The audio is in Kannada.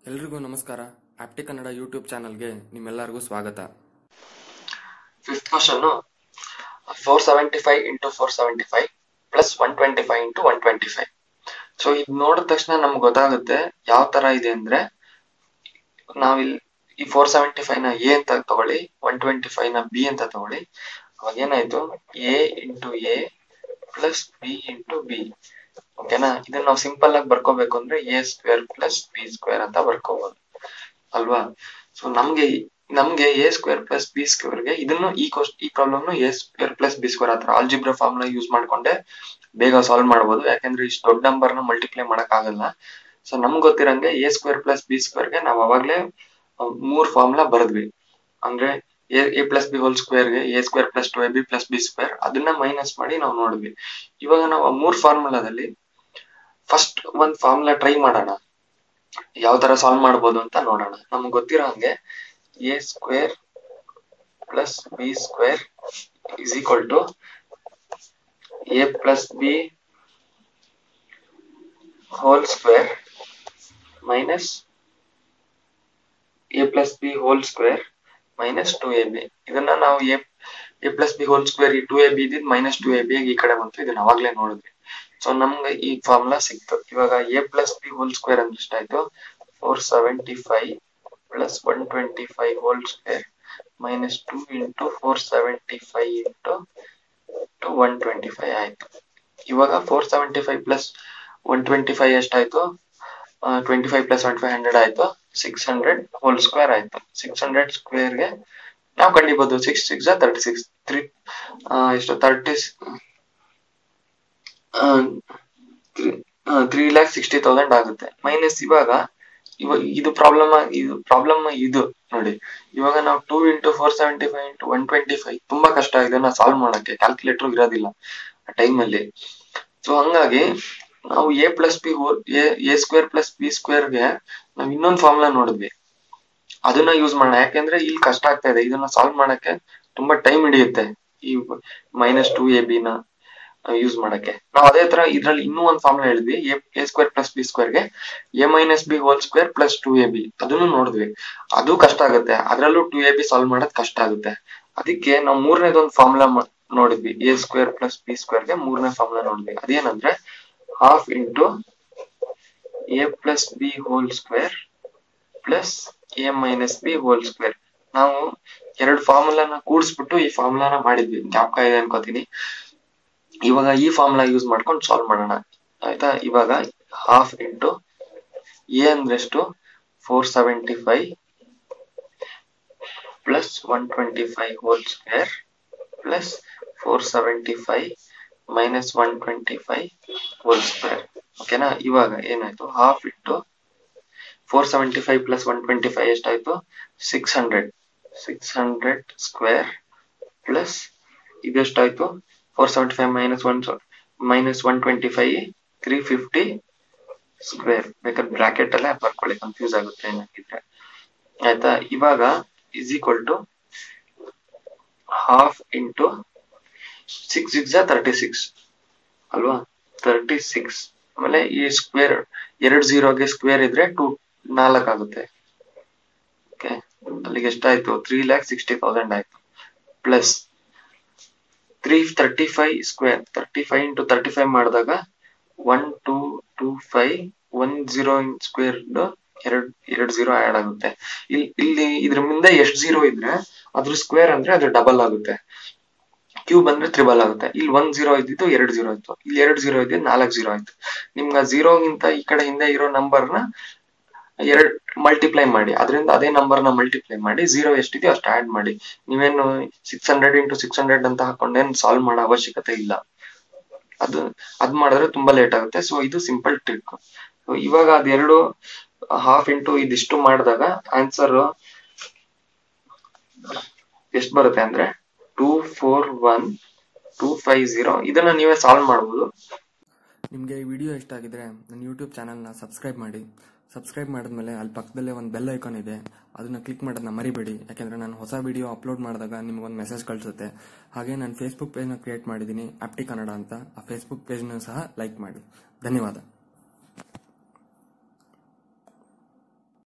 ಎಲ್ರಿಗೂ ನಮಸ್ಕಾರ ಆಪ್ಟಿ ಕನ್ನಡ ಯೂಟ್ಯೂಬ್ ಚಾನಲ್ಗೆ ನಿಮ್ಮೆಲ್ಲರಿಗೂ ಸ್ವಾಗತ fifth question four seventy five into four seventy five plus one twenty five into one twenty five so ಇದು ನೋಡಿದ ತಕ್ಷಣ ನಮ್ಗೆ ಗೊತ್ತಾಗುತ್ತೆ ಯಾವ ತರ ಇದೆ ಅಂದ್ರೆ ನಾವಿಲ್ಲಿ ಈ ಫೋರ್ ಸೆವೆಂಟಿ ಫೈವ್ ನ ಎ ಅಂತ ತಗೊಳ್ಳಿ ಒನ್ ಟ್ವೆಂಟಿ ಫೈವ್ ನ ಬಿ ಅಂತ ತಗೊಳ್ಳಿ ಅವಾಗ ಏನಾಯ್ತು A into A plus B into B ಓಕೆನಾ ಇದನ್ನ ನಾವು ಸಿಂಪಲ್ ಆಗಿ ಬರ್ಕೋಬೇಕು ಅಂದ್ರೆ A square plus B square ಅಂತ ಬರ್ಕೋಬಹುದು ಅಲ್ವಾ ಸೊ ನಮ್ಗೆ ನಮ್ಗೆ ಎ ಸ್ಕ್ವೇರ್ ಪ್ಲಸ್ ಬಿ ಸ್ಕ್ವೇರ್ಗೆ ಇದನ್ನು ಈ ಕ್ವಶ್ ಈ problem A square plus B square ಹತ್ರ ಆಲ್ಜಿಬ್ರಾ ಫಾರ್ಮುಲಾ ಯೂಸ್ ಮಾಡ್ಕೊಂಡೆ ಬೇಗ ಸಾಲ್ವ್ ಮಾಡ್ಬೋದು ಯಾಕಂದ್ರೆ ಇಷ್ಟು ದೊಡ್ಡ ನಂಬರ್ ನ ಮಲ್ಟಿಪ್ಲೈ ಮಾಡಕ್ ಆಗಲ್ಲ ಸೊ ನಮ್ಗೆ ಗೊತ್ತಿರಂಗೆ ಎ ಸ್ಕ್ವೇರ್ ಪ್ಲಸ್ ಬಿ ಸ್ಕ್ವೇರ್ಗೆ ನಾವು ಅವಾಗ್ಲೇ ಅಹ್, ಮೂರ್ ಫಾರ್ಮುಲಾ ಬರೆದ್ವಿ ಅಂದ್ರೆ ಎ ಪ್ಲಸ್ ಬಿ ಹೋಲ್ ಸ್ಕ್ವೇರ್ಗೆ A square plus two A B plus B square ಅದನ್ನ ಮೈನಸ್ ಮಾಡಿ ನಾವು ನೋಡಿದ್ವಿ ಇವಾಗ ನಾವು ಆ ಮೂರ್ ಫಾರ್ಮುಲಾದಲ್ಲಿ ಫಸ್ಟ್ ಒಂದ್ ಫಾರ್ಮುಲಾ ಟ್ರೈ ಮಾಡೋಣ ಯಾವ ತರ ಸಾಲ್ವ್ ಮಾಡ್ಬೋದು ಅಂತ ನೋಡೋಣ ನಮ್ಗೆ ಗೊತ್ತಿರೋ ಹಂಗೆ A square plus B square is equal to A plus B whole square minus A plus B whole square minus two A B ಇದನ್ನ ನಾವು A A plus B whole square ಈ ಟು ಎ ಬಿ ಇದ್ದಿದ್ದು ಮೈನಸ್ ಟು ಎ ಬಿ ಈ ಕಡೆ ಬಂತು ಇದನ್ನ ಅವಾಗ್ಲೇ ನೋಡಿದ್ವಿ ಸೊ ನಮ್ಗೆ ಈ ಫಾರ್ಮುಲಾ ಸಿಕ್ತು ಇವಾಗ A plus B whole square ಅಂದ್ರೆ ಎಷ್ಟಾಯ್ತು four seventy five plus one twenty five whole square minus two into four seventy five into two one twenty five ಆಯ್ತು ಇವಾಗ four seventy five plus one twenty five ಎಷ್ಟಾಯ್ತು twenty five plus one five hundred ಆಯ್ತು ಸಿಕ್ಸ್ ಹಂಡ್ರೆಡ್ ಹೋಲ್ ಸ್ಕ್ವೇರ್ ಆಯ್ತು ಸಿಕ್ಸ್ ಹಂಡ್ರೆಡ್ ಸ್ಕ್ವೇರ್ಗೆ ನಾವು ಕಂಡಿಬೋದು six six thirty six three ಎಷ್ಟು thirty three lakh sixty thousand ಆಗುತ್ತೆ ಮೈನಸ್ ಇವಾಗ ಇವಾಗ ಇದು ಪ್ರಾಬ್ಲಮ್ ಇದು ಪ್ರಾಬ್ಲಮ್ ಇದು ನೋಡಿ ಇವಾಗ ನಾವು two into four seventy five into one twenty five ತುಂಬಾ ಕಷ್ಟ ಆಗಿದೆ ನಾ ಸಾಲ್ವ್ ಮಾಡಕ್ಕೆ ಕ್ಯಾಲ್ಕುಲೇಟರ್ ಇರೋದಿಲ್ಲ ಆ ಟೈಮಲ್ಲಿ ಸೊ ಹಂಗಾಗಿ ನಾವು A plus B whole A square plus B ಸ್ಕ್ವೇರ್ಗೆ ನಾವು ಇನ್ನೊಂದು ಫಾರ್ಮುಲಾ ನೋಡಿದ್ವಿ ಅದನ್ನ ಯೂಸ್ ಮಾಡೋಣ ಯಾಕೆಂದ್ರೆ ಇಲ್ಲಿ ಕಷ್ಟ ಆಗ್ತಾ ಇದೆ ಇದನ್ನ ಸಾಲ್ವ್ ಮಾಡಕ್ಕೆ ತುಂಬಾ ಟೈಮ್ ಹಿಡಿಯುತ್ತೆ ಈ ಮೈನಸ್ ಟೂ ಎ ಬಿ ನ ಯೂಸ್ ಮಾಡಕ್ಕೆ ನಾವು ಅದೇ ತರ ಇದ್ರಲ್ಲಿ ಇನ್ನೂ ಒಂದು ಫಾರ್ಮುಲಾ ಹೇಳಿದ್ವಿ ಎ ಸ್ಕ್ವೇರ್ ಪ್ಲಸ್ ಬಿ ಸ್ಕ್ವೇರ್ಗೆ A minus B whole square plus two A B ಅದನ್ನು ನೋಡಿದ್ವಿ ಅದು ಕಷ್ಟ ಆಗುತ್ತೆ ಅದ್ರಲ್ಲೂ ಟೂ ಎ ಬಿ ಸಾಲ್ವ್ ಮಾಡೋದ್ ಕಷ್ಟ ಆಗುತ್ತೆ ಅದಕ್ಕೆ ನಾವು ಮೂರನೇದೊಂದು ಫಾರ್ಮುಲಾ ನೋಡಿದ್ವಿ ಎ ಸ್ಕ್ವೇರ್ ಪ್ಲಸ್ ಬಿ ಸ್ಕ್ವೇರ್ಗೆ ಮೂರನೇ ಫಾರ್ಮುಲಾ ನೋಡಿದ್ವಿ ಅದೇನಂದ್ರೆ half into A plus B whole square plus A minus B whole square ನಾವು ಎರಡು ಫಾರ್ಮುಲಾನ ಕೂಡಿಸ್ಬಿಟ್ಟು ಈ ಫಾರ್ಮುಲಾನ ಮಾಡಿದ್ವಿ ಜ್ಞಾಪಕ ಇದೆ ಅನ್ಕೋತೀನಿ ಇವಾಗ ಈ ಫಾರ್ಮುಲಾ ಯೂಸ್ ಮಾಡ್ಕೊಂಡು ಸಾಲ್ವ್ ಮಾಡೋಣ ಆಯ್ತಾ ಇವಾಗ ಹಾಫ್ ಇಂಟು ಎ ಅಂದ್ರೆಷ್ಟು four seventy five plus one twenty five whole square plus four seventy five minus one twenty five whole square ಓಕೆನಾ ಇವಾಗ ಏನಾಯ್ತು half into four seventy five plus one twenty five ಎಷ್ಟಾಯ್ತು six hundred six hundred square plus ಇದೆಷ್ಟಾಯ್ತು four seventy five minus one minus one twenty five three fifty square ಬೇಕಾದ್ರೆ ಬ್ರಾಕೆಟ್ ಅಲ್ಲೇ ಬರ್ಕೊಳ್ಳಿ ಕನ್ಫ್ಯೂಸ್ ಆಗುತ್ತೆ ಏನಾಗಿದ್ರೆ ಆಯ್ತಾ ಇವಾಗ is equal to half into six six thirty six ಅಲ್ವಾ ತರ್ಟಿ ಸಿಕ್ಸ್ ಆಮೇಲೆ ಈ ಸ್ಕ್ವೇರ್ ಎರಡ್ ಜೀರೋಗೆ ಸ್ಕ್ವೇರ್ ಇದ್ರೆ ಟೂ ನಾಲ್ಕು ಆಗುತ್ತೆ ಓಕೆ ಅಲ್ಲಿಗೆ ಎಷ್ಟಾಯ್ತು ತ್ರೀ ಲ್ಯಾಕ್ ಸಿಕ್ಸ್ಟಿ ತೌಸಂಡ್ ಆಯ್ತು plus three thirty five square thirty five into thirty five ಮಾಡಿದಾಗ one two two five one zero square ಎರಡ್ ಎರಡ್ ಜೀರೋ ಆಡ್ ಆಗುತ್ತೆ ಇಲ್ಲಿ ಇಲ್ಲಿ ಇದ್ರ ಮುಂದೆ ಎಷ್ಟು ಜೀರೋ ಇದ್ರೆ ಅದ್ರ ಸ್ಕ್ವೇರ್ ಅಂದ್ರೆ ಅದು ಡಬಲ್ ಆಗುತ್ತೆ ಕ್ಯೂಬ್ ಅಂದ್ರೆ ತ್ರಿಬಲ್ ಆಗುತ್ತೆ ಇಲ್ಲಿ ಒಂದ್ ಜೀರೋ ಇದ್ದಿದ್ದು ಎರಡ್ ಜೀರೋ ಇತ್ತು ಇಲ್ಲಿ ಎರಡ್ ಜೀರೋ ಇದ್ದಿದ್ದು ನಾಲ್ಕು ಜೀರೋ ಆಯ್ತು ನಿಮ್ಗೆ ಆ ಜೀರೋಗಿಂತ ಈ ಕಡೆ ಹಿಂದೆ ಇರೋ ನಂಬರ್ ನ ಎರಡ್ ಮಲ್ಟಿಪ್ಲೈ ಮಾಡಿ ಅದರಿಂದ ಅದೇ ನಂಬರ್ ನ ಮಲ್ಟಿಪ್ಲೈ ಮಾಡಿ ಜೀರೋ ಎಷ್ಟಿದೆಯೋ ಅಷ್ಟು ಆಡ್ ಮಾಡಿ ನೀವೇನು six hundred into six hundred ಅಂತ ಹಾಕೊಂಡೇನು ಸಾಲ್ವ್ ಮಾಡೋ ಅವಶ್ಯಕತೆ ಇಲ್ಲ ಅದು ಅದ್ ಮಾಡಿದ್ರೆ ತುಂಬಾ ಲೇಟ್ ಆಗುತ್ತೆ ಸೊ ಇದು ಸಿಂಪಲ್ ಟ್ರಿಕ್ ಇವಾಗ ಅದೆರಡು ಹಾಫ್ ಇಂಟು ಇದಿಷ್ಟು ಮಾಡಿದಾಗ ಆನ್ಸರ್ ಎಷ್ಟು ಬರುತ್ತೆ ಅಂದ್ರೆ two four one two five zero ಇದನ್ನ ನೀವೇ ಸಾಲ್ವ್ ಮಾಡ್ಬೋದು ನಿಮಗೆ ಈ ವಿಡಿಯೋ ಇಷ್ಟ ಆಗಿದ್ರೆ ನನ್ನ ಯೂಟ್ಯೂಬ್ ಚಾನಲ್ನ ಸಬ್ಸ್ಕ್ರೈಬ್ ಮಾಡಿ ಸಬ್ಸ್ಕ್ರೈಬ್ ಮಾಡಿದ್ಮೇಲೆ ಅಲ್ಲಿ ಪಕ್ಕದಲ್ಲೇ ಒಂದು ಬೆಲ್ ಐಕಾನ್ ಇದೆ ಅದನ್ನ ಕ್ಲಿಕ್ ಮಾಡೋದನ್ನ ಮರಿಬೇಡಿ ಯಾಕೆಂದ್ರೆ ನಾನು ಹೊಸ ವಿಡಿಯೋ ಅಪ್ಲೋಡ್ ಮಾಡಿದಾಗ ನಿಮ್ಗೊಂದು ಮೆಸೇಜ್ ಕಳಿಸುತ್ತೆ ಹಾಗೆ ನಾನು ಫೇಸ್ಬುಕ್ ಪೇಜ್ನ ಕ್ರಿಯೇಟ್ ಮಾಡಿದ್ದೀನಿ ಆಪ್ಟಿ ಕನ್ನಡ ಅಂತ ಆ ಫೇಸ್ಬುಕ್ ಪೇಜ್ನ ಸಹ ಲೈಕ್ ಮಾಡಿ ಧನ್ಯವಾದ